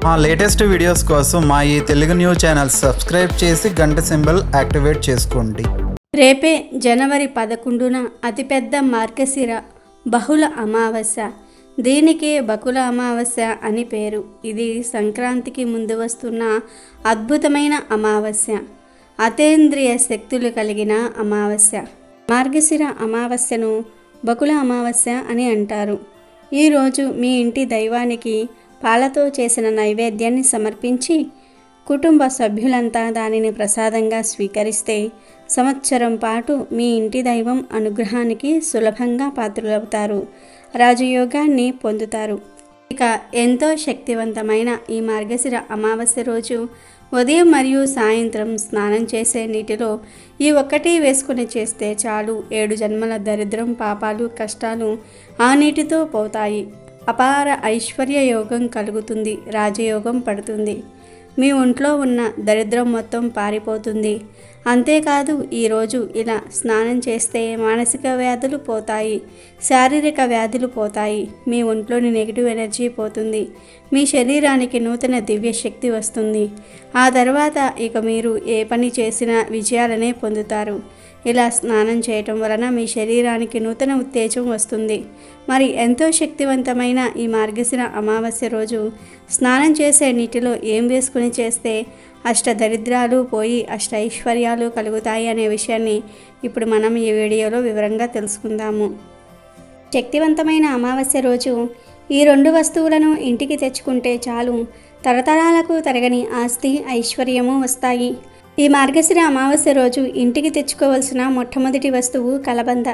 మా latest videos కోసం మా ఈ తెలుగు న్యూస్ ఛానల్ సబ్స్క్రైబ్ చేసి గంట సింబల్ యాక్టివేట్ చేసుకోండి రేపే జనవరి పదకొండున అతిపెద్ద మార్గశిర బహుళ అమావాస్య దీనికే బకుల అమావాస్య అని పేరు ఇది సంక్రాంతికి ముందు వస్తున్న అద్భుతమైన అమావాస్య అతేంద్రియ శక్తులు కలిగిన అమావాస్య మార్గశిర అమావాస్యను బకుల అమావాస్య అని అంటారు ఈరోజు మీ ఇంటి దైవానికి పాలతో చేసిన నైవేద్యాన్ని సమర్పించి కుటుంబ సభ్యులంతా దానిని ప్రసాదంగా స్వీకరిస్తే సంవత్సరం పాటు మీ ఇంటి దైవం అనుగ్రహానికి సులభంగా పాత్రులవుతారు రాజయోగాన్ని పొందుతారు ఇక ఎంతో శక్తివంతమైన ఈ మార్గశిర అమావాస్య రోజు ఉదయం మరియు సాయంత్రం స్నానం చేసే నీటిలో ఈ ఒక్కటి వేసుకుని చేస్తే చాలు ఏడు జన్మల దరిద్రం పాపాలు కష్టాలు ఆ నీటితో పోతాయి అపార ఐశ్వర్య యోగం కలుగుతుంది రాజయోగం పడుతుంది మీ ఒంట్లో ఉన్న దరిద్రం మొత్తం పారిపోతుంది అంతేకాదు ఈరోజు ఇలా స్నానం చేస్తే మానసిక వ్యాధులు పోతాయి శారీరక వ్యాధులు పోతాయి మీ ఒంట్లోని నెగిటివ్ ఎనర్జీ పోతుంది మీ శరీరానికి నూతన దివ్య శక్తి వస్తుంది ఆ తర్వాత ఇక మీరు ఏ పని చేసినా విజయాలనే పొందుతారు ఇలా స్నానం చేయటం వలన మీ శరీరానికి నూతన ఉత్తేజం వస్తుంది మరి ఎంతో శక్తివంతమైన ఈ మార్గశిర అమావాస్య రోజు స్నానం చేసే నీటిలో ఏం వేసుకుని చేస్తే అష్ట దరిద్రాలు పోయి అష్ట ఐశ్వర్యాలు కలుగుతాయి అనే విషయాన్ని ఇప్పుడు మనం ఈ వీడియోలో వివరంగా తెలుసుకుందాము శక్తివంతమైన అమావాస్య రోజు ఈ రెండు వస్తువులను ఇంటికి తెచ్చుకుంటే చాలు తరతరాలకు తరగని ఆస్తి ఐశ్వర్యము వస్తాయి ఈ మార్గశిర అమావాస్య రోజు ఇంటికి తెచ్చుకోవలసిన మొట్టమొదటి వస్తువు కలబంద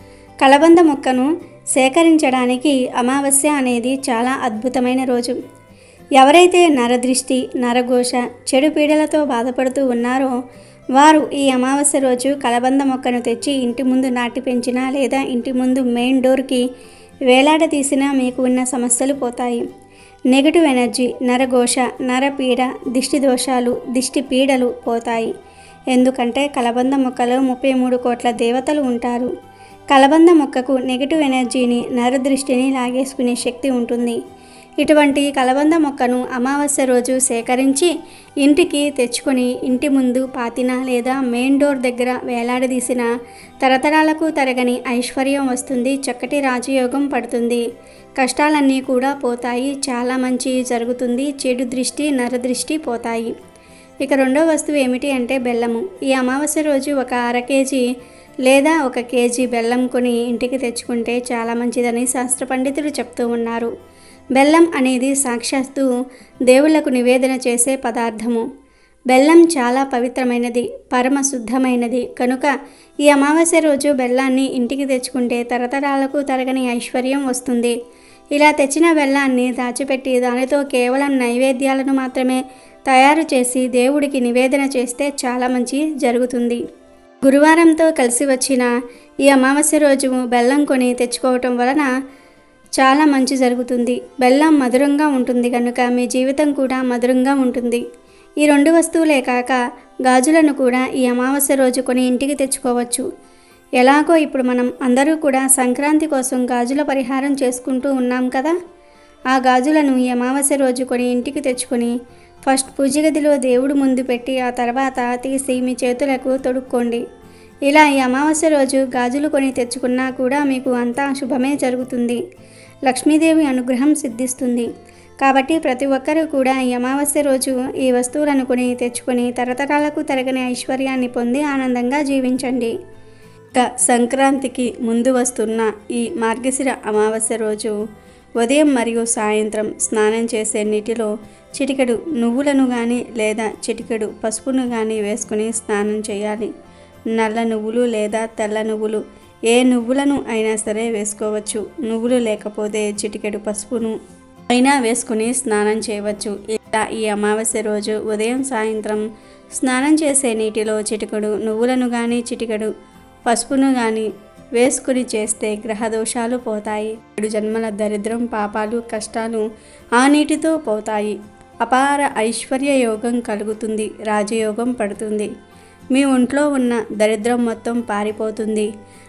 కలబంద మొక్కను సేకరించడానికి అమావాస్య అనేది చాలా అద్భుతమైన రోజు ఎవరైతే నరదృష్టి నరఘోష చెడు పీడలతో బాధపడుతూ ఉన్నారో వారు ఈ అమావాస్య రోజు కలబంద మొక్కను తెచ్చి ఇంటి ముందు నాటి పెంచినా లేదా ఇంటి ముందు మెయిన్ డోర్కి వేలాడదీసినా మీకు ఉన్న సమస్యలు పోతాయి నెగటివ్ ఎనర్జీ నరఘోష నరపీడ దిష్టి దోషాలు దిష్టి పీడలు పోతాయి ఎందుకంటే కలబంద మొక్కలో ముప్పై మూడు కోట్ల దేవతలు ఉంటారు కలబంద మొక్కకు నెగటివ్ ఎనర్జీని నరదృష్టిని లాగేసుకునే శక్తి ఉంటుంది ఇటువంటి కలబంద మొక్కను అమావాస్య రోజు సేకరించి ఇంటికి తెచ్చుకొని ఇంటి ముందు పాతిన లేదా మెయిన్ డోర్ దగ్గర వేలాడదీసిన తరతరాలకు తరగని ఐశ్వర్యం వస్తుంది చక్కటి రాజయోగం పడుతుంది కష్టాలన్నీ కూడా పోతాయి చాలా మంచి జరుగుతుంది చెడు దృష్టి నరదృష్టి పోతాయి ఇక రెండో వస్తువు ఏమిటి అంటే బెల్లము ఈ అమావాస్య రోజు ఒక అర కేజీ లేదా ఒక కేజీ బెల్లం కొని ఇంటికి తెచ్చుకుంటే చాలా మంచిదని శాస్త్ర పండితులు చెప్తూ ఉన్నారు బెల్లం అనేది సాక్షాత్తు దేవుళ్లకు నివేదన చేసే పదార్థము బెల్లం చాలా పవిత్రమైనది పరమ శుద్ధమైనది కనుక ఈ అమావాస్య రోజు బెల్లాన్ని ఇంటికి తెచ్చుకుంటే తరతరాలకు తరగని ఐశ్వర్యం వస్తుంది ఇలా తెచ్చిన బెల్లాన్ని దాచిపెట్టి దానితో కేవలం నైవేద్యాలను మాత్రమే తయారు చేసి దేవుడికి నివేదన చేస్తే చాలా మంచి జరుగుతుంది గురువారంతో కలిసి వచ్చిన ఈ అమావాస్య రోజు బెల్లం కొని తెచ్చుకోవటం వలన చాలా మంచి జరుగుతుంది బెల్లం మధురంగా ఉంటుంది కనుక మీ జీవితం కూడా మధురంగా ఉంటుంది ఈ రెండు వస్తువులే కాక గాజులను కూడా ఈ అమావాస్య రోజు కొని ఇంటికి తెచ్చుకోవచ్చు ఎలాగో ఇప్పుడు మనం అందరూ కూడా సంక్రాంతి కోసం గాజుల పరిహారం చేసుకుంటూ ఉన్నాం కదా ఆ గాజులను ఈ అమావాస్య రోజు కొని ఇంటికి తెచ్చుకొని ఫస్ట్ పూజ గదిలో దేవుడు ముందు పెట్టి ఆ తర్వాత తీసి మీ చేతులకు తొడుక్కోండి ఇలా ఈ అమావాస్య రోజు గాజులు కొని తెచ్చుకున్నా కూడా మీకు అంతా శుభమే జరుగుతుంది లక్ష్మీదేవి అనుగ్రహం సిద్ధిస్తుంది కాబట్టి ప్రతి ఒక్కరూ కూడా ఈ అమావాస్య రోజు ఈ వస్తువులను కొని తెచ్చుకొని తరతరాలకు తరగని ఐశ్వర్యాన్ని పొంది ఆనందంగా జీవించండి ఇక సంక్రాంతికి ముందు వస్తున్న ఈ మార్గశిర అమావాస్య రోజు ఉదయం మరియు సాయంత్రం స్నానం చేసే నీటిలో చిటికెడు నువ్వులను కానీ లేదా చిటికెడు పసుపును కానీ వేసుకుని స్నానం చేయాలి నల్ల నువ్వులు లేదా తెల్ల నువ్వులు ఏ నువ్వులను అయినా సరే వేసుకోవచ్చు నువ్వులు లేకపోతే చిటికెడు పసుపును అయినా వేసుకుని స్నానం చేయవచ్చు ఇలా ఈ అమావాస్య రోజు ఉదయం సాయంత్రం స్నానం చేసే నీటిలో చిటికెడు నువ్వులను కానీ చిటికెడు పసుపును కానీ వేసుకుని చేస్తే గ్రహదోషాలు పోతాయి ఏడు జన్మల దరిద్రం పాపాలు కష్టాలు ఆ నీటితో పోతాయి అపార ఐశ్వర్య యోగం కలుగుతుంది రాజయోగం పడుతుంది మీ ఒంట్లో ఉన్న దరిద్రం మొత్తం పారిపోతుంది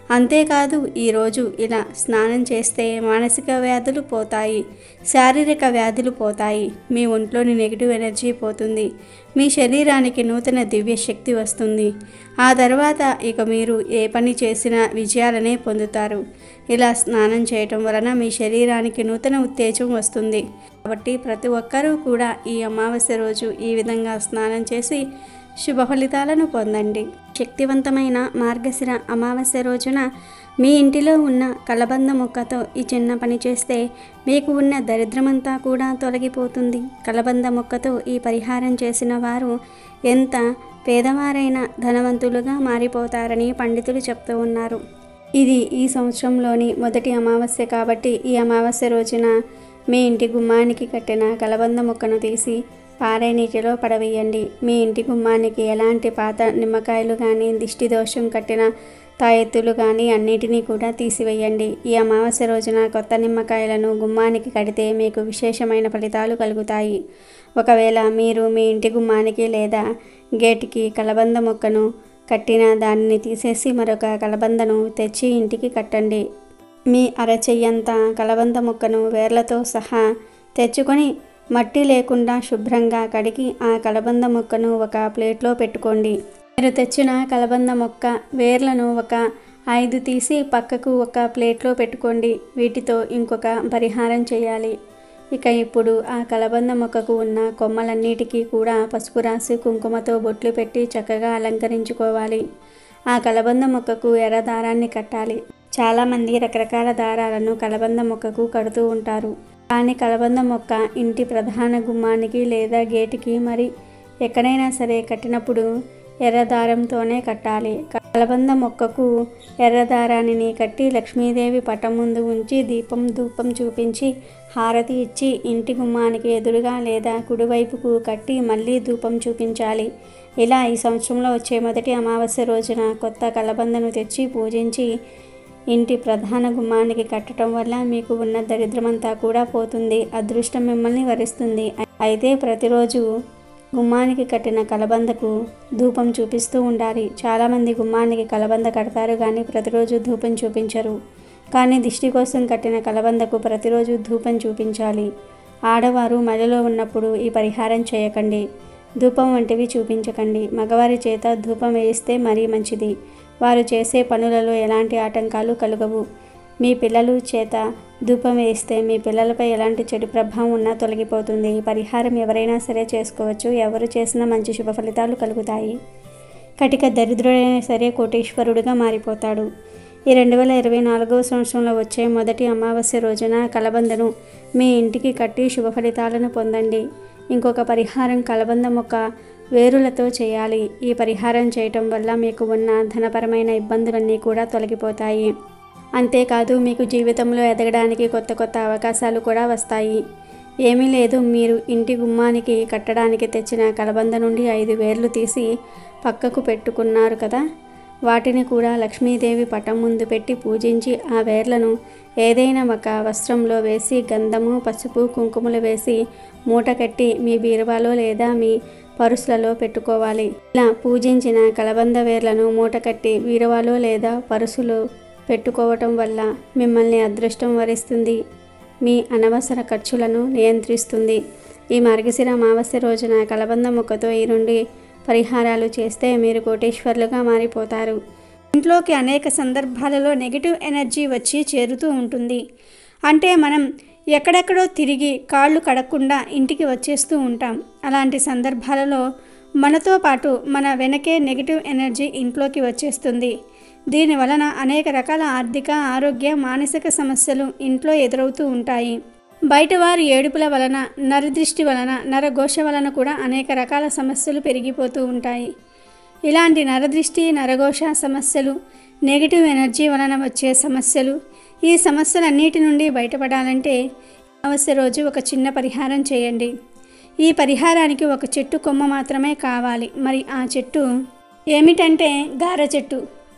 అంతేకాదు ఈరోజు ఇలా స్నానం చేస్తే మానసిక వ్యాధులు పోతాయి శారీరక వ్యాధులు పోతాయి మీ ఒంట్లోని నెగిటివ్ ఎనర్జీ పోతుంది మీ శరీరానికి నూతన దివ్య శక్తి వస్తుంది ఆ తర్వాత ఇక మీరు ఏ పని చేసినా విజయాలనే పొందుతారు ఇలా స్నానం చేయటం వలన మీ శరీరానికి నూతన ఉత్తేజం వస్తుంది కాబట్టి ప్రతి ఒక్కరూ కూడా ఈ అమావాస్య రోజు ఈ విధంగా స్నానం చేసి శుభ ఫలితాలను పొందండి శక్తివంతమైన మార్గశిర అమావాస్య రోజున మీ ఇంటిలో ఉన్న కలబంద మొక్కతో ఈ చిన్న పని చేస్తే మీకు ఉన్న దరిద్రమంతా కూడా తొలగిపోతుంది కలబంద మొక్కతో ఈ పరిహారం చేసిన వారు ఎంత పేదవారైన ధనవంతులుగా మారిపోతారని పండితులు చెప్తూ ఉన్నారు ఇది ఈ సంవత్సరంలోని మొదటి అమావాస్య కాబట్టి ఈ అమావాస్య రోజున మీ ఇంటి గుమ్మానికి కట్టిన కలబంద మొక్కను తీసి పారే నీటిలో పడవేయండి మీ ఇంటి గుమ్మానికి ఎలాంటి పాత నిమ్మకాయలు కానీ దిష్టి దోషం కట్టిన తాయెత్తులు కానీ అన్నిటినీ కూడా తీసివేయండి ఈ అమావాస్య రోజున కొత్త నిమ్మకాయలను గుమ్మానికి కడితే మీకు విశేషమైన ఫలితాలు కలుగుతాయి ఒకవేళ మీరు మీ ఇంటి గుమ్మానికి లేదా గేటుకి కలబంద మొక్కను కట్టిన దానిని తీసేసి మరొక కలబందను తెచ్చి ఇంటికి కట్టండి మీ అరచెయ్యంత కలబంద మొక్కను వేర్లతో సహా తెచ్చుకొని మట్టి లేకుండా శుభ్రంగా కడిగి ఆ కలబంద మొక్కను ఒక ప్లేట్లో పెట్టుకోండి మీరు తెచ్చిన కలబంద మొక్క వేర్లను ఒక ఐదు తీసి పక్కకు ఒక ప్లేట్లో పెట్టుకోండి వీటితో ఇంకొక పరిహారం చేయాలి ఇక ఇప్పుడు ఆ కలబంద మొక్కకు ఉన్న కొమ్మలన్నిటికీ కూడా పసుపు రాసి కుంకుమతో బొట్లు పెట్టి చక్కగా అలంకరించుకోవాలి ఆ కలబంద మొక్కకు ఎర్ర దారాన్ని కట్టాలి చాలామంది రకరకాల దారాలను కలబంద మొక్కకు కడుతూ ఉంటారు కానీ కలబంద మొక్క ఇంటి ప్రధాన గుమ్మానికి లేదా గేటుకి మరి ఎక్కడైనా సరే కట్టినప్పుడు ఎర్ర దారంతోనే కట్టాలి కలబంద మొక్కకు ఎర్ర దారాన్ని కట్టి లక్ష్మీదేవి పటం ముందు ఉంచి దీపం ధూపం చూపించి హారతి ఇచ్చి ఇంటి గుమ్మానికి ఎదురుగా లేదా కుడివైపుకు కట్టి మళ్ళీ ధూపం చూపించాలి ఇలా ఈ సంవత్సరంలో వచ్చే మొదటి అమావాస్య రోజున కొత్త కలబందను తెచ్చి పూజించి ఇంటి ప్రధాన గుమ్మానికి కట్టడం వల్ల మీకు ఉన్న దరిద్రమంతా కూడా పోతుంది అదృష్టం మిమ్మల్ని వరిస్తుంది అయితే ప్రతిరోజు గుమ్మానికి కట్టిన కలబందకు ధూపం చూపిస్తూ ఉండాలి చాలామంది గుమ్మానికి కలబంద కడతారు కానీ ప్రతిరోజు ధూపం చూపించరు కానీ దిష్టి కోసం కట్టిన కలబందకు ప్రతిరోజు ధూపం చూపించాలి ఆడవారు మడిలో ఉన్నప్పుడు ఈ పరిహారం చేయకండి ధూపం వంటివి చూపించకండి మగవారి చేత ధూపం వేయిస్తే మరీ మంచిది వారు చేసే పనులలో ఎలాంటి ఆటంకాలు కలుగవు మీ పిల్లలు చేత ధూపం వేయిస్తే మీ పిల్లలపై ఎలాంటి చెడు ప్రభావం ఉన్నా తొలగిపోతుంది ఈ పరిహారం ఎవరైనా సరే చేసుకోవచ్చు ఎవరు చేసినా మంచి శుభ ఫలితాలు కలుగుతాయి కటిక దరిద్రుడైనా సరే కోటీశ్వరుడుగా మారిపోతాడు ఈ రెండు వేల ఇరవై నాలుగవ సంవత్సరంలో వచ్చే మొదటి అమావాస్య రోజున కలబందను మీ ఇంటికి కట్టి శుభ ఫలితాలను పొందండి ఇంకొక పరిహారం కలబంద మొక్క వేరులతో చేయాలి ఈ పరిహారం చేయటం వల్ల మీకు ఉన్న ధనపరమైన ఇబ్బందులన్నీ కూడా తొలగిపోతాయి అంతేకాదు మీకు జీవితంలో ఎదగడానికి కొత్త కొత్త అవకాశాలు కూడా వస్తాయి ఏమీ లేదు మీరు ఇంటి గుమ్మానికి కట్టడానికి తెచ్చిన కలబంద నుండి ఐదు వేర్లు తీసి పక్కకు పెట్టుకున్నారు కదా వాటిని కూడా లక్ష్మీదేవి పటం ముందు పెట్టి పూజించి ఆ వేర్లను ఏదైనా ఒక వస్త్రంలో వేసి గంధము పసుపు కుంకుమలు వేసి మూట కట్టి మీ బీరువాలో లేదా మీ పరుసులలో పెట్టుకోవాలి ఇలా పూజించిన కలబంద వేర్లను మూట కట్టి బీరువాలో లేదా పరుసులో పెట్టుకోవటం వల్ల మిమ్మల్ని అదృష్టం వరిస్తుంది మీ అనవసర ఖర్చులను నియంత్రిస్తుంది ఈ మార్గశిర అమావాస్య రోజున కలబంద మొక్కతో ఈ రెండు పరిహారాలు చేస్తే మీరు కోటేశ్వర్లుగా మారిపోతారు ఇంట్లోకి అనేక సందర్భాలలో నెగిటివ్ ఎనర్జీ వచ్చి చేరుతూ ఉంటుంది అంటే మనం ఎక్కడెక్కడో తిరిగి కాళ్ళు కడగకుండా ఇంటికి వచ్చేస్తూ ఉంటాం అలాంటి సందర్భాలలో మనతో పాటు మన వెనకే నెగిటివ్ ఎనర్జీ ఇంట్లోకి వచ్చేస్తుంది దీని వలన అనేక రకాల ఆర్థిక ఆరోగ్య మానసిక సమస్యలు ఇంట్లో ఎదురవుతూ ఉంటాయి బయటవారి ఏడుపుల వలన నరదృష్టి వలన నరఘోష వలన కూడా అనేక రకాల సమస్యలు పెరిగిపోతూ ఉంటాయి ఇలాంటి నరదృష్టి నరఘోష సమస్యలు నెగిటివ్ ఎనర్జీ వలన వచ్చే సమస్యలు ఈ సమస్యలన్నిటి నుండి బయటపడాలంటే అమావాస్య రోజు ఒక చిన్న పరిహారం చేయండి ఈ పరిహారానికి ఒక చెట్టు కొమ్మ మాత్రమే కావాలి మరి ఆ చెట్టు ఏమిటంటే గార చెట్టు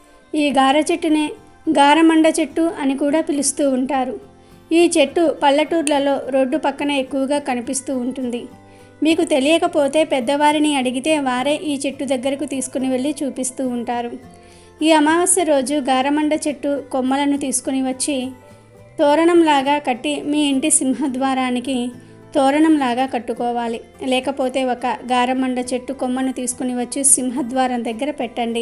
ఈ గార చెట్టునే గారమండ చెట్టు అని కూడా పిలుస్తూ ఉంటారు ఈ చెట్టు పల్లెటూర్లలో రోడ్డు పక్కన ఎక్కువగా కనిపిస్తూ ఉంటుంది మీకు తెలియకపోతే పెద్దవారిని అడిగితే వారే ఈ చెట్టు దగ్గరకు తీసుకుని వెళ్ళి చూపిస్తూ ఉంటారు ఈ అమావాస్య రోజు గారమండ చెట్టు కొమ్మలను తీసుకుని వచ్చి తోరణంలాగా కట్టి మీ ఇంటి సింహద్వారానికి తోరణంలాగా కట్టుకోవాలి లేకపోతే ఒక గారమండ చెట్టు కొమ్మను తీసుకుని వచ్చి సింహద్వారం దగ్గర పెట్టండి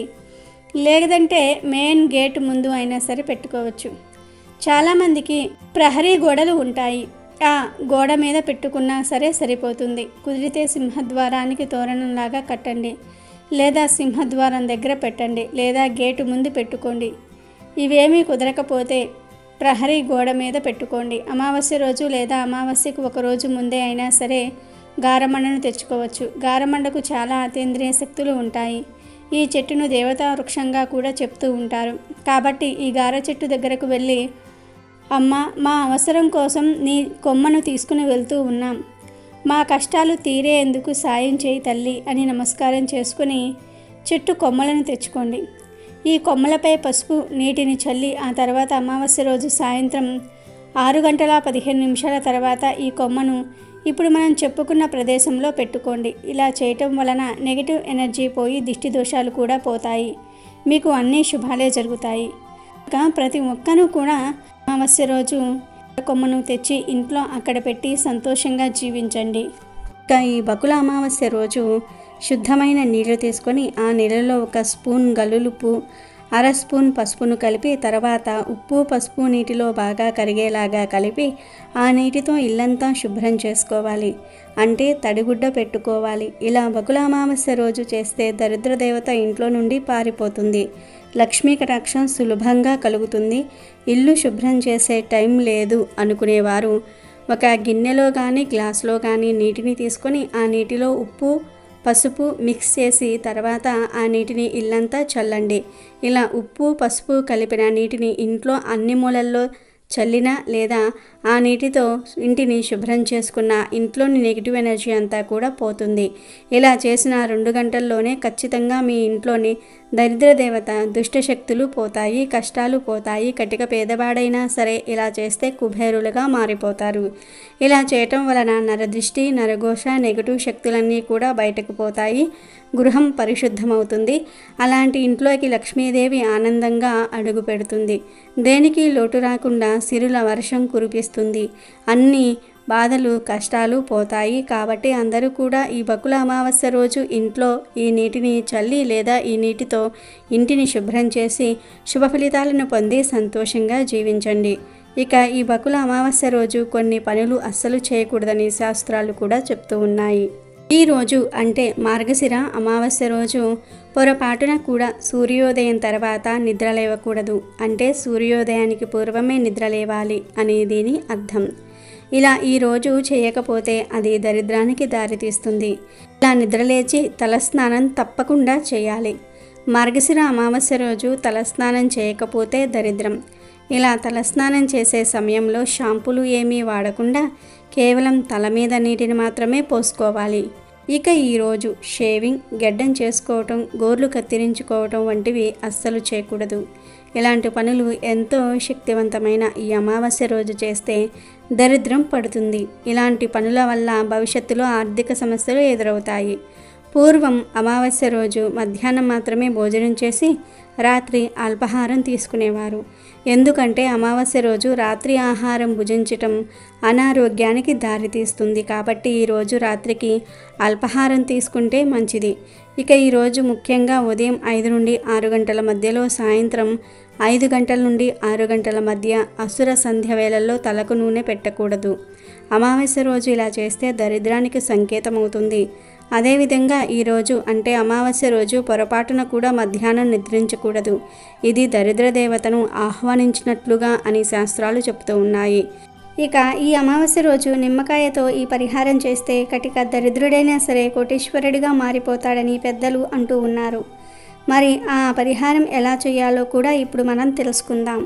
లేదంటే మెయిన్ గేట్ ముందు అయినా సరే పెట్టుకోవచ్చు చాలామందికి ప్రహరీ గోడలు ఉంటాయి ఆ గోడ మీద పెట్టుకున్నా సరే సరిపోతుంది కుదిరితే సింహద్వారానికి తోరణంలాగా కట్టండి లేదా సింహద్వారం దగ్గర పెట్టండి లేదా గేటు ముందు పెట్టుకోండి ఇవేమీ కుదరకపోతే ప్రహరీ గోడ మీద పెట్టుకోండి అమావాస్య రోజు లేదా అమావాస్యకు ఒక రోజు ముందే అయినా సరే గారమండను తెచ్చుకోవచ్చు గారమండకు చాలా అతీంద్రియ శక్తులు ఉంటాయి ఈ చెట్టును దేవతా వృక్షంగా కూడా చెప్తూ ఉంటారు కాబట్టి ఈ గార చెట్టు దగ్గరకు వెళ్ళి అమ్మ మా అవసరం కోసం నీ కొమ్మను తీసుకుని వెళ్తూ ఉన్నాం మా కష్టాలు తీరేందుకు సాయం చేయి తల్లి అని నమస్కారం చేసుకుని చెట్టు కొమ్మలను తెచ్చుకోండి ఈ కొమ్మలపై పసుపు నీటిని చల్లి ఆ తర్వాత అమావాస్య రోజు సాయంత్రం ఆరు గంటల పదిహేను నిమిషాల తర్వాత ఈ కొమ్మను ఇప్పుడు మనం చెప్పుకున్న ప్రదేశంలో పెట్టుకోండి ఇలా చేయటం వలన నెగిటివ్ ఎనర్జీ పోయి దిష్టి దోషాలు కూడా పోతాయి మీకు అన్ని శుభాలే జరుగుతాయి ఇంకా ప్రతి ఒక్కరూ కూడా అమావాస్య రోజు కొమ్మను తెచ్చి ఇంట్లో అక్కడ పెట్టి సంతోషంగా జీవించండి ఇంకా ఈ బకుల అమావాస్య రోజు శుద్ధమైన నీళ్లు తీసుకొని ఆ నీళ్ళలో ఒక స్పూన్ గల్లులుప్పు అర స్పూన్ పసుపును కలిపి తర్వాత ఉప్పు పసుపు నీటిలో బాగా కరిగేలాగా కలిపి ఆ నీటితో ఇల్లంతా శుభ్రం చేసుకోవాలి అంటే తడిగుడ్డ పెట్టుకోవాలి ఇలా బకుల అమావాస్య రోజు చేస్తే దరిద్ర దేవత ఇంట్లో నుండి పారిపోతుంది లక్ష్మీ కటాక్షం సులభంగా కలుగుతుంది ఇల్లు శుభ్రం చేసే టైం లేదు అనుకునేవారు ఒక గిన్నెలో కానీ గ్లాసులో కానీ నీటిని తీసుకొని ఆ నీటిలో ఉప్పు పసుపు మిక్స్ చేసి తర్వాత ఆ నీటిని ఇల్లంతా చల్లండి ఇలా ఉప్పు పసుపు కలిపిన నీటిని ఇంట్లో అన్ని మూలల్లో చల్లిన లేదా ఆ నీటితో ఇంటిని శుభ్రం చేసుకున్న ఇంట్లోని నెగిటివ్ ఎనర్జీ అంతా కూడా పోతుంది ఇలా చేసిన రెండు గంటల్లోనే ఖచ్చితంగా మీ ఇంట్లోని దరిద్ర దేవత దుష్ట శక్తులు పోతాయి కష్టాలు పోతాయి కటిక పేదవాడైనా సరే ఇలా చేస్తే కుబేరులుగా మారిపోతారు ఇలా చేయటం వలన నరదృష్టి నరఘోష నెగిటివ్ శక్తులన్నీ కూడా బయటకు పోతాయి గృహం పరిశుద్ధమవుతుంది అలాంటి ఇంట్లోకి లక్ష్మీదేవి ఆనందంగా అడుగు పెడుతుంది దేనికి లోటు రాకుండా సిరుల వర్షం కురిపిస్తుంది అన్ని బాధలు కష్టాలు పోతాయి కాబట్టి అందరూ కూడా ఈ బకుల అమావాస్య రోజు ఇంట్లో ఈ నీటిని చల్లి లేదా ఈ నీటితో ఇంటిని శుభ్రం చేసి శుభ ఫలితాలను పొంది సంతోషంగా జీవించండి ఇక ఈ బకుల అమావాస్య రోజు కొన్ని పనులు అస్సలు చేయకూడదని శాస్త్రాలు కూడా చెప్తూ ఉన్నాయి ఈ రోజు అంటే మార్గశిర అమావాస్య రోజు పొరపాటున కూడా సూర్యోదయం తర్వాత నిద్ర లేవకూడదు అంటే సూర్యోదయానికి పూర్వమే నిద్ర లేవాలి అని దీని అర్థం ఇలా ఈ రోజు చేయకపోతే అది దరిద్రానికి దారితీస్తుంది ఇలా నిద్రలేచి తలస్నానం తప్పకుండా చేయాలి మార్గశిర అమావాస్య రోజు తలస్నానం చేయకపోతే దరిద్రం ఇలా తలస్నానం చేసే సమయంలో షాంపులు ఏమీ వాడకుండా కేవలం తల మీద నీటిని మాత్రమే పోసుకోవాలి ఇక ఈరోజు షేవింగ్ గెడ్డం చేసుకోవటం గోర్లు కత్తిరించుకోవటం వంటివి అస్సలు చేయకూడదు ఇలాంటి పనులు ఎంతో శక్తివంతమైన ఈ అమావాస్య రోజు చేస్తే దరిద్రం పడుతుంది ఇలాంటి పనుల వల్ల భవిష్యత్తులో ఆర్థిక సమస్యలు ఎదురవుతాయి పూర్వం అమావాస్య రోజు మధ్యాహ్నం మాత్రమే భోజనం చేసి రాత్రి అల్పాహారం తీసుకునేవారు ఎందుకంటే అమావాస్య రోజు రాత్రి ఆహారం భుజించటం అనారోగ్యానికి దారితీస్తుంది కాబట్టి ఈరోజు రాత్రికి అల్పాహారం తీసుకుంటే మంచిది ఇక ఈరోజు ముఖ్యంగా ఉదయం ఐదు నుండి ఆరు గంటల మధ్యలో సాయంత్రం ఐదు గంటల నుండి ఆరు గంటల మధ్య అసుర సంధ్య వేళల్లో తలకు నూనె పెట్టకూడదు అమావాస్య రోజు ఇలా చేస్తే దరిద్రానికి సంకేతమవుతుంది అదేవిధంగా ఈరోజు అంటే అమావాస్య రోజు పొరపాటున కూడా మధ్యాహ్నం నిద్రించకూడదు ఇది దరిద్ర దేవతను ఆహ్వానించినట్లుగా అని శాస్త్రాలు చెప్తూ ఉన్నాయి ఇక ఈ అమావాస్య రోజు నిమ్మకాయతో ఈ పరిహారం చేస్తే కటిక దరిద్రుడైనా సరే కోటేశ్వరుడిగా మారిపోతాడని పెద్దలు అంటూ ఉన్నారు మరి ఆ పరిహారం ఎలా చేయాలో కూడా ఇప్పుడు మనం తెలుసుకుందాం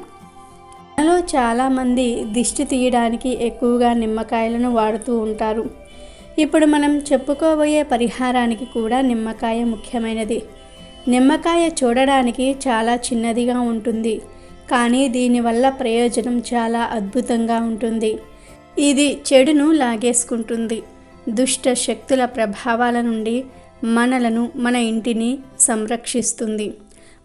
మనలో చాలామంది దిష్టి తీయడానికి ఎక్కువగా నిమ్మకాయలను వాడుతూ ఉంటారు ఇప్పుడు మనం చెప్పుకోబోయే పరిహారానికి కూడా నిమ్మకాయ ముఖ్యమైనది నిమ్మకాయ చూడడానికి చాలా చిన్నదిగా ఉంటుంది కానీ దీనివల్ల ప్రయోజనం చాలా అద్భుతంగా ఉంటుంది ఇది చెడును లాగేసుకుంటుంది దుష్ట శక్తుల ప్రభావాల నుండి మనలను మన ఇంటిని సంరక్షిస్తుంది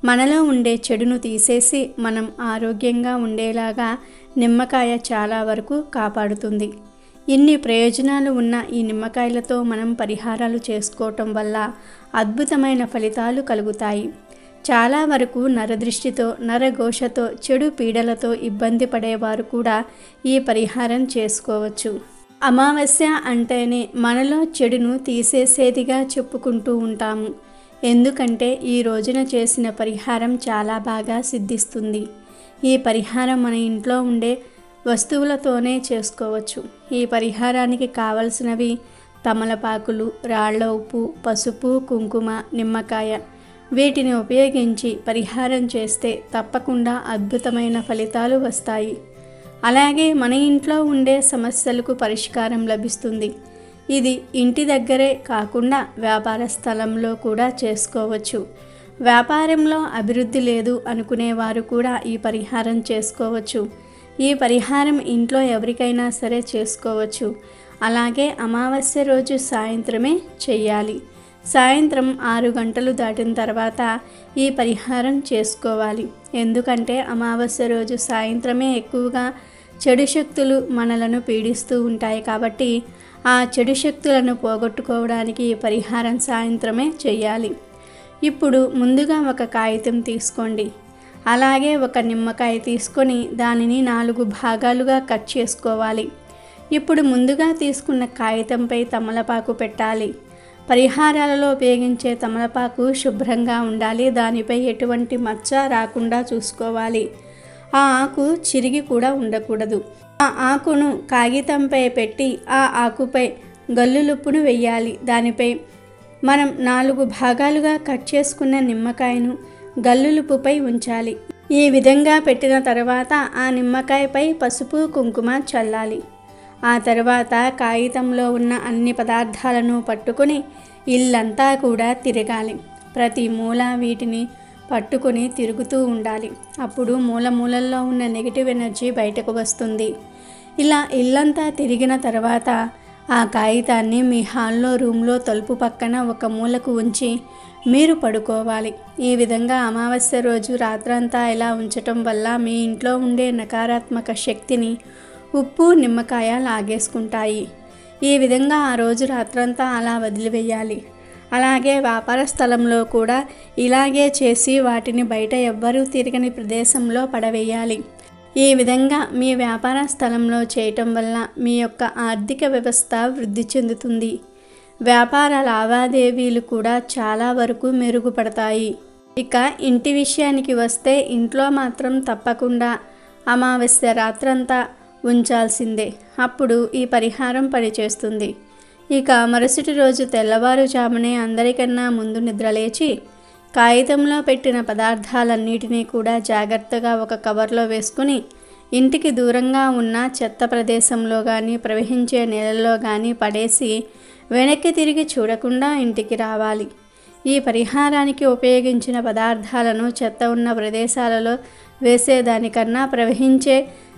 మనలో ఉండే చెడును తీసేసి మనం ఆరోగ్యంగా ఉండేలాగా నిమ్మకాయ చాలా వరకు కాపాడుతుంది ఇన్ని ప్రయోజనాలు ఉన్న ఈ నిమ్మకాయలతో మనం పరిహారాలు చేసుకోవటం వల్ల అద్భుతమైన ఫలితాలు కలుగుతాయి చాలా వరకు నరదృష్టితో నరఘోషతో చెడు పీడలతో ఇబ్బంది పడేవారు కూడా ఈ పరిహారం చేసుకోవచ్చు అమావాస్య అంటేనే మనలో చెడును తీసేసేదిగా చెప్పుకుంటూ ఉంటాము ఎందుకంటే ఈ రోజున చేసిన పరిహారం చాలా బాగా సిద్ధిస్తుంది ఈ పరిహారం మన ఇంట్లో ఉండే వస్తువులతోనే చేసుకోవచ్చు ఈ పరిహారానికి కావలసినవి తమలపాకులు రాళ్ల ఉప్పు పసుపు కుంకుమ నిమ్మకాయ వీటిని ఉపయోగించి పరిహారం చేస్తే తప్పకుండా అద్భుతమైన ఫలితాలు వస్తాయి అలాగే మన ఇంట్లో ఉండే సమస్యలకు పరిష్కారం లభిస్తుంది ఇది ఇంటి దగ్గరే కాకుండా వ్యాపార స్థలంలో కూడా చేసుకోవచ్చు వ్యాపారంలో అభివృద్ధి లేదు అనుకునేవారు కూడా ఈ పరిహారం చేసుకోవచ్చు ఈ పరిహారం ఇంట్లో ఎవరికైనా సరే చేసుకోవచ్చు అలాగే అమావాస్య రోజు సాయంత్రమే చెయ్యాలి సాయంత్రం ఆరు గంటలు దాటిన తర్వాత ఈ పరిహారం చేసుకోవాలి ఎందుకంటే అమావాస్య రోజు సాయంత్రమే ఎక్కువగా చెడు శక్తులు మనలను పీడిస్తూ ఉంటాయి కాబట్టి ఆ చెడు శక్తులను పోగొట్టుకోవడానికి ఈ పరిహారం సాయంత్రమే చేయాలి ఇప్పుడు ముందుగా ఒక కాగితం తీసుకోండి అలాగే ఒక నిమ్మకాయ తీసుకొని దానిని నాలుగు భాగాలుగా కట్ చేసుకోవాలి ఇప్పుడు ముందుగా తీసుకున్న కాగితంపై తమలపాకు పెట్టాలి పరిహారాలలో ఉపయోగించే తమలపాకు శుభ్రంగా ఉండాలి దానిపై ఎటువంటి మచ్చ రాకుండా చూసుకోవాలి ఆ ఆకు చిరిగి కూడా ఉండకూడదు ఆ ఆకును కాగితంపై పెట్టి ఆ ఆకుపై గల్లులుప్పును వెయ్యాలి దానిపై మనం నాలుగు భాగాలుగా కట్ చేసుకున్న నిమ్మకాయను గల్లులుపుపై ఉంచాలి ఈ విధంగా పెట్టిన తర్వాత ఆ నిమ్మకాయపై పసుపు కుంకుమ చల్లాలి ఆ తర్వాత కాగితంలో ఉన్న అన్ని పదార్థాలను పట్టుకొని ఇల్లంతా కూడా తిరగాలి ప్రతి మూల వీటిని పట్టుకొని తిరుగుతూ ఉండాలి అప్పుడు మూల మూలల్లో ఉన్న నెగిటివ్ ఎనర్జీ బయటకు వస్తుంది ఇలా ఇల్లంతా తిరిగిన తర్వాత ఆ కాగితాన్ని మీ హాల్లో రూమ్లో తలుపు పక్కన ఒక మూలకు ఉంచి మీరు పడుకోవాలి ఈ విధంగా అమావాస్య రోజు రాత్రంతా ఇలా ఉంచటం వల్ల మీ ఇంట్లో ఉండే నకారాత్మక శక్తిని ఉప్పు నిమ్మకాయ లాగేసుకుంటాయి ఈ విధంగా ఆ రోజు రాత్రంతా అలా వదిలివేయాలి అలాగే వ్యాపార స్థలంలో కూడా ఇలాగే చేసి వాటిని బయట ఎవ్వరూ తిరగని ప్రదేశంలో పడవేయాలి ఈ విధంగా మీ వ్యాపార స్థలంలో చేయటం వల్ల మీ యొక్క ఆర్థిక వ్యవస్థ వృద్ధి చెందుతుంది వ్యాపార లావాదేవీలు కూడా చాలా వరకు మెరుగుపడతాయి ఇక ఇంటి విషయానికి వస్తే ఇంట్లో మాత్రం తప్పకుండా అమావాస్య రాత్రంతా ఉంచాల్సిందే అప్పుడు ఈ పరిహారం పనిచేస్తుంది ఇక మరుసటి రోజు తెల్లవారుజామునే అందరికన్నా ముందు నిద్రలేచి కాగితంలో పెట్టిన పదార్థాలన్నిటినీ కూడా జాగ్రత్తగా ఒక కవర్లో వేసుకుని ఇంటికి దూరంగా ఉన్న చెత్త ప్రదేశంలో కానీ ప్రవహించే నీళ్ళలో కానీ పడేసి వెనక్కి తిరిగి చూడకుండా ఇంటికి రావాలి ఈ పరిహారానికి ఉపయోగించిన పదార్థాలను చెత్త ఉన్న ప్రదేశాలలో వేసేదానికన్నా ప్రవహించే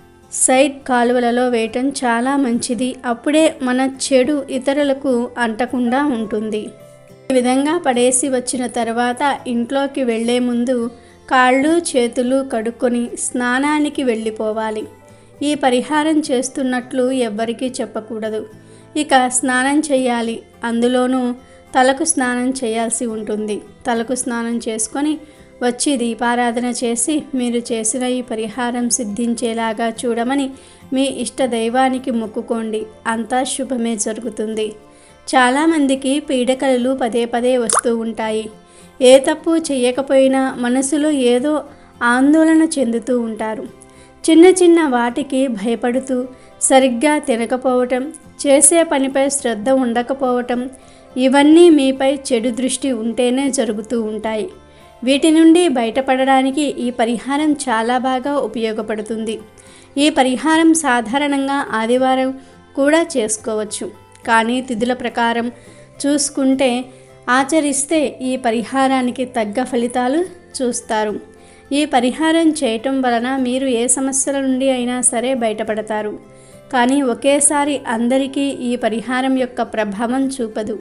సైడ్ కాలువలలో వేయటం చాలా మంచిది అప్పుడే మన చెడు ఇతరులకు అంటకుండా ఉంటుంది ఈ విధంగా పడేసి వచ్చిన తర్వాత ఇంట్లోకి వెళ్ళే ముందు కాళ్ళు చేతులు కడుక్కొని స్నానానికి వెళ్ళిపోవాలి ఈ పరిహారం చేస్తున్నట్లు ఎవ్వరికీ చెప్పకూడదు ఇక స్నానం చేయాలి అందులోనూ తలకు స్నానం చేయాల్సి ఉంటుంది తలకు స్నానం చేసుకొని వచ్చి దీపారాధన చేసి మీరు చేసిన ఈ పరిహారం సిద్ధించేలాగా చూడమని మీ ఇష్ట దైవానికి మొక్కుకోండి అంతా శుభమే జరుగుతుంది చాలామందికి పీడకలలు పదే పదే వస్తూ ఉంటాయి ఏ తప్పు చేయకపోయినా మనసులో ఏదో ఆందోళన చెందుతూ ఉంటారు చిన్న చిన్న వాటికి భయపడుతూ సరిగ్గా తినకపోవటం చేసే పనిపై శ్రద్ధ ఉండకపోవటం ఇవన్నీ మీపై చెడు దృష్టి ఉంటేనే జరుగుతూ ఉంటాయి వీటి నుండి బయటపడడానికి ఈ పరిహారం చాలా బాగా ఉపయోగపడుతుంది ఈ పరిహారం సాధారణంగా ఆదివారం కూడా చేసుకోవచ్చు కానీ తిథుల ప్రకారం చూసుకుంటే ఆచరిస్తే ఈ పరిహారానికి తగ్గ ఫలితాలు చూస్తారు ఈ పరిహారం చేయటం వలన మీరు ఏ సమస్యల నుండి అయినా సరే బయటపడతారు కానీ ఒకేసారి అందరికీ ఈ పరిహారం యొక్క ప్రభావం చూపదు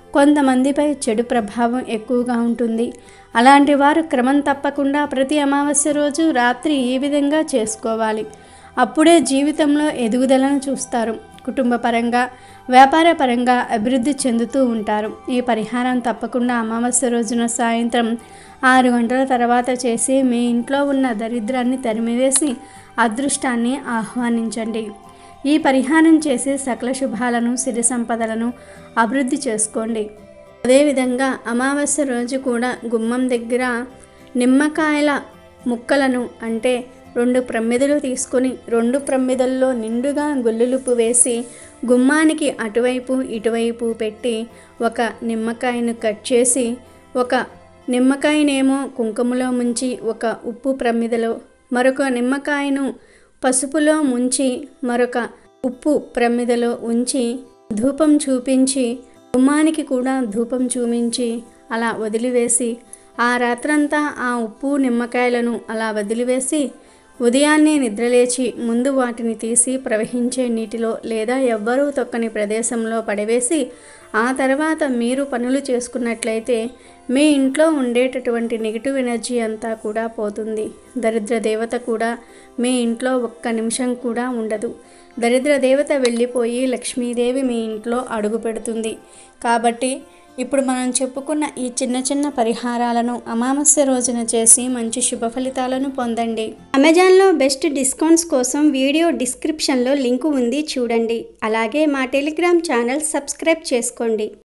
కొంతమందిపై చెడు ప్రభావం ఎక్కువగా ఉంటుంది అలాంటి వారు క్రమం తప్పకుండా ప్రతి అమావాస్య రోజు రాత్రి ఈ విధంగా చేసుకోవాలి అప్పుడే జీవితంలో ఎదుగుదలను చూస్తారు కుటుంబ పరంగా వ్యాపార పరంగా అభివృద్ధి చెందుతూ ఉంటారు ఈ పరిహారం తప్పకుండా అమావాస్య రోజున సాయంత్రం ఆరు గంటల తర్వాత చేసి మీ ఇంట్లో ఉన్న దరిద్రాన్ని తరిమివేసి అదృష్టాన్ని ఆహ్వానించండి ఈ పరిహారం చేసి సకల శుభాలను సిరి సంపదలను అభివృద్ధి చేసుకోండి అదేవిధంగా అమావాస్య రోజు కూడా గుమ్మం దగ్గర నిమ్మకాయల ముక్కలను అంటే రెండు ప్రమ్మిదలు తీసుకొని రెండు ప్రమ్మిదల్లో నిండుగా గుల్లులుపు వేసి గుమ్మానికి అటువైపు ఇటువైపు పెట్టి ఒక నిమ్మకాయను కట్ చేసి ఒక నిమ్మకాయనేమో కుంకుమలో ముంచి ఒక ఉప్పు ప్రమ్మిదలో మరొక నిమ్మకాయను పసుపులో ముంచి మరొక ఉప్పు ప్రమిదలో ఉంచి ధూపం చూపించి గుమ్మానికి కూడా ధూపం చూపించి అలా వదిలివేసి ఆ రాత్రంతా ఆ ఉప్పు నిమ్మకాయలను అలా వదిలివేసి ఉదయాన్నే నిద్రలేచి ముందు వాటిని తీసి ప్రవహించే నీటిలో లేదా ఎవ్వరూ తొక్కని ప్రదేశంలో పడవేసి ఆ తర్వాత మీరు పనులు చేసుకున్నట్లయితే మీ ఇంట్లో ఉండేటటువంటి నెగిటివ్ ఎనర్జీ అంతా కూడా పోతుంది దరిద్ర దేవత కూడా మీ ఇంట్లో ఒక్క నిమిషం కూడా ఉండదు దరిద్ర దేవత వెళ్ళిపోయి లక్ష్మీదేవి మీ ఇంట్లో అడుగు పెడుతుంది కాబట్టి ఇప్పుడు మనం చెప్పుకున్న ఈ చిన్న చిన్న పరిహారాలను అమావాస్య రోజున చేసి మంచి శుభ ఫలితాలను పొందండి అమెజాన్లో బెస్ట్ డిస్కౌంట్స్ కోసం వీడియో డిస్క్రిప్షన్లో లింకు ఉంది చూడండి అలాగే మా టెలిగ్రామ్ ఛానల్ సబ్స్క్రైబ్ చేసుకోండి